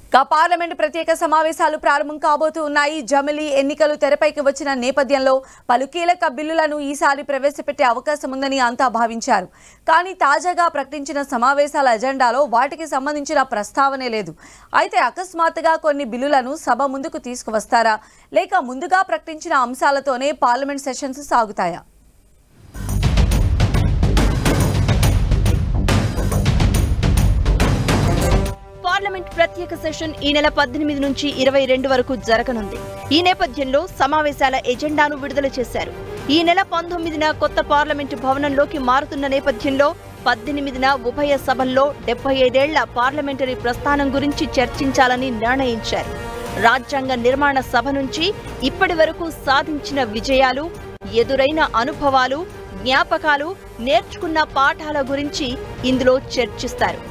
కా పార్లమెంట్ ప్రత్యేక సమావేశాలు ప్రారంభం కాబోతూ ఉన్నాయి జమిలీ ఎన్నికలు తెరపైకి వచ్చిన నేపథ్యంలో పలు కీలక బిల్లులను ఈసారి ప్రవేశపెట్టే అవకాశం ఉందని అంతా భావించారు కానీ తాజాగా ప్రకటించిన సమావేశాల ఎజెండాలో వాటికి సంబంధించిన ప్రస్తావనే లేదు అయితే అకస్మాత్తుగా కొన్ని బిల్లులను సభ ముందుకు తీసుకువస్తారా లేక ముందుగా ప్రకటించిన అంశాలతోనే పార్లమెంట్ సెషన్స్ సాగుతాయా పార్లమెంట్ ప్రత్యేక సెషన్ ఈ నెల పద్దెనిమిది నుంచి ఇరవై రెండు వరకు జరగనుంది ఈ నేపథ్యంలో సమావేశాల ఎజెండాను విడుదల చేశారు ఈ నెల పంతొమ్మిదిన కొత్త పార్లమెంటు భవనంలోకి మారుతున్న నేపథ్యంలో పద్దెనిమిదిన ఉభయ సభల్లో డెబ్బై ఐదేళ్ల పార్లమెంటరీ ప్రస్థానం గురించి చర్చించాలని నిర్ణయించారు రాజ్యాంగ నిర్మాణ సభ నుంచి ఇప్పటి వరకు సాధించిన విజయాలు ఎదురైన అనుభవాలు జ్ఞాపకాలు నేర్చుకున్న పాఠాల గురించి ఇందులో చర్చిస్తారు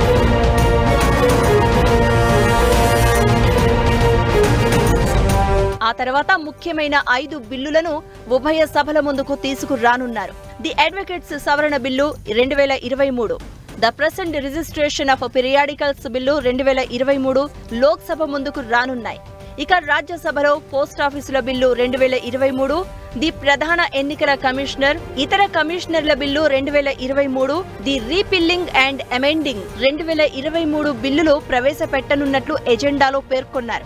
ఆ తర్వాత ముఖ్యమైన ఐదు బిల్లులను ఉభయ సభల ముందుకు తీసుకురానున్నారు ది అడ్వకేట్స్ సవరణ బిల్లు రెండు వేల ఇరవై మూడు the present registration of periodicals bill రెండు వేల ఇరవై మూడు లోక్సభ ముందుకు రానున్నాయి ఇక రాజ్యసభలో పోస్ట్ ఆఫీసుల బిల్లు రెండు వేల ఇరవై మూడు ది ప్రధాన ఎన్నికల కమిషనర్ ఇతర కమిషనర్ల బిల్లు రెండు వేల ఇరవై మూడు ది రీపిల్లింగ్ అండ్ అమెండింగ్ రెండు వేల ఇరవై మూడు బిల్లులు ప్రవేశపెట్టనున్నట్లు ఎజెండాలో పేర్కొన్నారు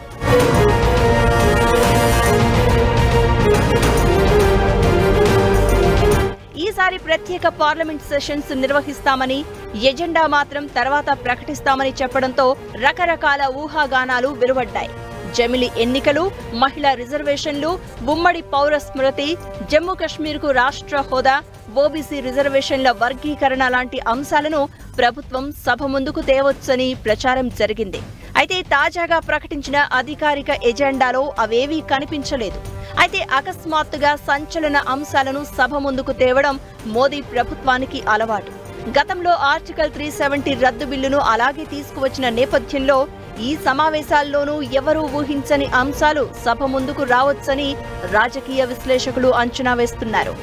ఈసారి ప్రత్యేక పార్లమెంట్ సెషన్స్ నిర్వహిస్తామని ఎజెండా మాత్రం తర్వాత ప్రకటిస్తామని చెప్పడంతో రకరకాల ఊహాగానాలు వెలువడ్డాయి జమిలి ఎన్నికలు మహిళా రిజర్వేషన్లు ఉమ్మడి పౌర స్మృతి జమ్మూ కశ్మీర్కు రాష్ట్ర హోదా ఓబీసీ రిజర్వేషన్ల వర్గీకరణ లాంటి అంశాలను ప్రభుత్వం సభ ముందుకు తేవచ్చని ప్రచారం జరిగింది అయితే తాజాగా ప్రకటించిన అధికారిక ఎజెండాలో అవేవీ కనిపించలేదు అయితే అకస్మాత్తుగా సంచలన అంశాలను సభ ముందుకు తేవడం మోదీ ప్రభుత్వానికి అలవాటు గతంలో ఆర్టికల్ త్రీ సెవెంటీ రద్దు బిల్లును అలాగే తీసుకువచ్చిన నేపథ్యంలో ఈ సమావేశాల్లోనూ ఎవరూ ఊహించని అంశాలు సభ ముందుకు రావచ్చని రాజకీయ విశ్లేషకులు అంచనా వేస్తున్నారు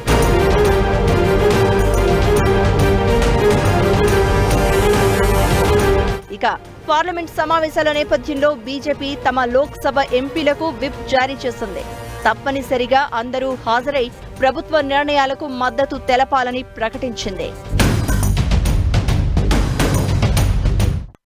ఇక పార్లమెంట్ సమావేశాల నేపథ్యంలో బీజేపీ తమ లోక్సభ ఎంపీలకు విప్ జారీ చేసింది తప్పనిసరిగా అందరూ హాజరై ప్రభుత్వ నిర్ణయాలకు మద్దతు తెలపాలని ప్రకటించింది